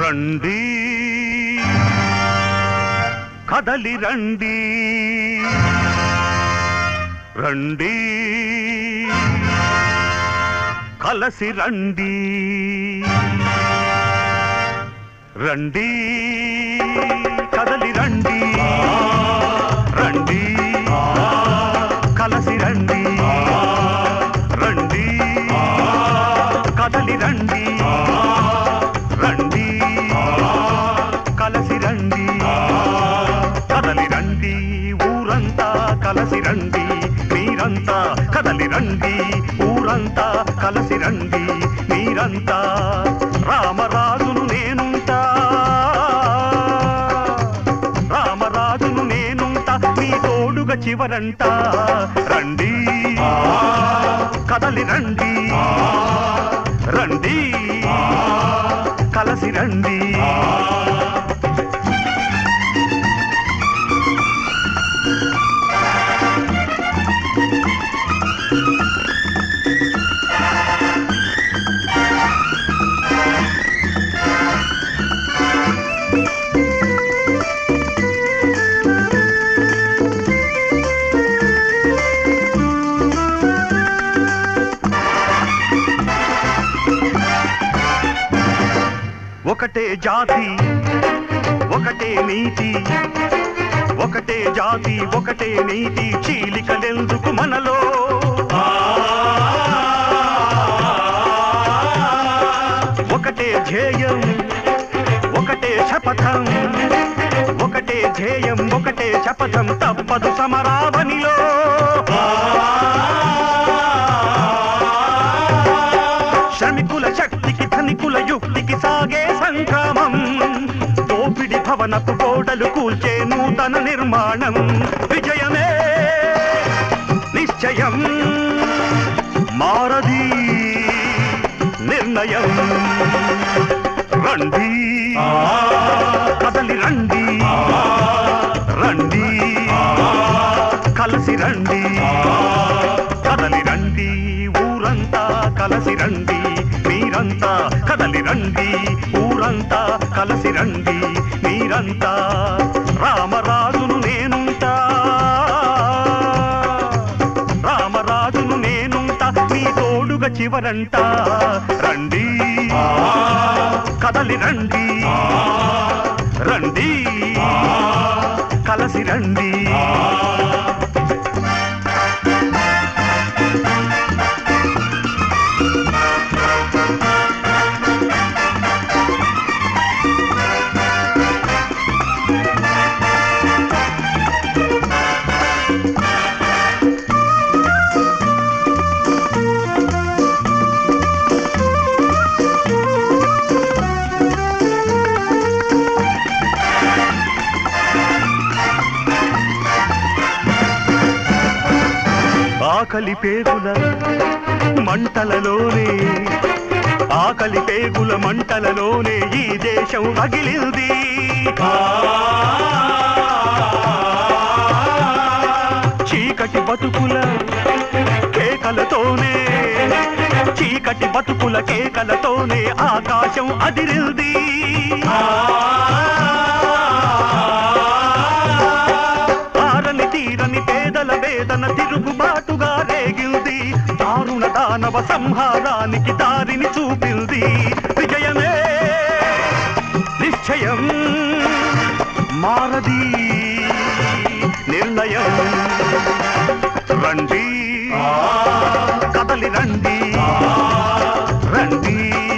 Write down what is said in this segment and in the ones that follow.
రండి కదలి రండి రండి కలసి రండి రండి కదలి రండి రండి కలసి రండి రండి కదలి రండి రండి కలసి రండి కదలి రండి ఊరంతా కలసి రండి మీరంతా కదలి రండి ఊరంతా కలసి రండి మీరంతా రామరాజును నేనుంటా రామరాజును నేనుంటా మీ తోడుగా చివరంట రండి కదలి రండి రండి కలసి రండి ఒకటే జాతి ఒకటే నీతి ఒకటే జాతి ఒకటే నీతి చీలికలెందుకు మనలో ఒకటే ధ్యేయం ఒకటే శపథం ఒకటే ధ్యేయం ఒకటే శపథం తప్పదు సమరావనిలో శ్రమికుల శక్తికి ధనికుల యుక్తికి సాగే సంగ్రామం దోపిడి భవనపు గోడలు కూల్చే నూతన నిర్మాణం విజయమే నిశ్చయం మారది నిర్ణయం రండి కదలి రండి రండి కలసి రండి కదలి రండి ఊరంతా కలసి రండి మీరంతా కదలి రండి ఊరంతా కలసి రండి మీరంతా రామరాజును నేనుంటా రామరాజును నేనుంటా మీ తోడుగా చివరంట రండి కదలి రండి రండి కలసి రండి ఆకలి పేగుల మంటలలోనే ఆకలి పేగుల మంటలలోనే ఈ దేశం రగిలింది చీకటి బతుకుల కేకలతోనే చీకటి బతుకుల కేకలతోనే ఆకాశం అదిరింది ఆరని తీరని పేదల వేదన తిరుగుబాటుగా రేగింది దారుణ దానవ సంహారానికి దారిని చూపింది విజయమే నిశ్చయం మారది నిర్ణయం రండి కదలి రండి రండి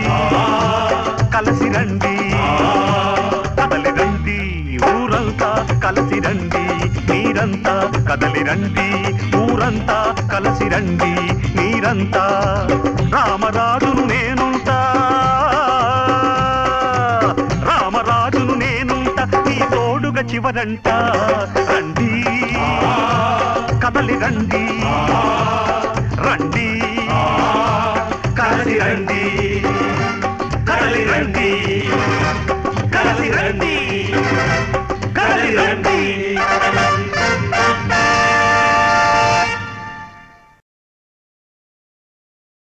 కలసి రండి కదలి రండి ఊరంతా కలసి రండి మీరంతా కదలి రండి ఊరంతా కలసి రండి మీరంతా రామరాజును నేనుంటా రామరాజును నేనుంటా మీ తోడుగా చివరంట రండి కదలి రండి రండి కలసి రండి కదలి రండి కలసి రండి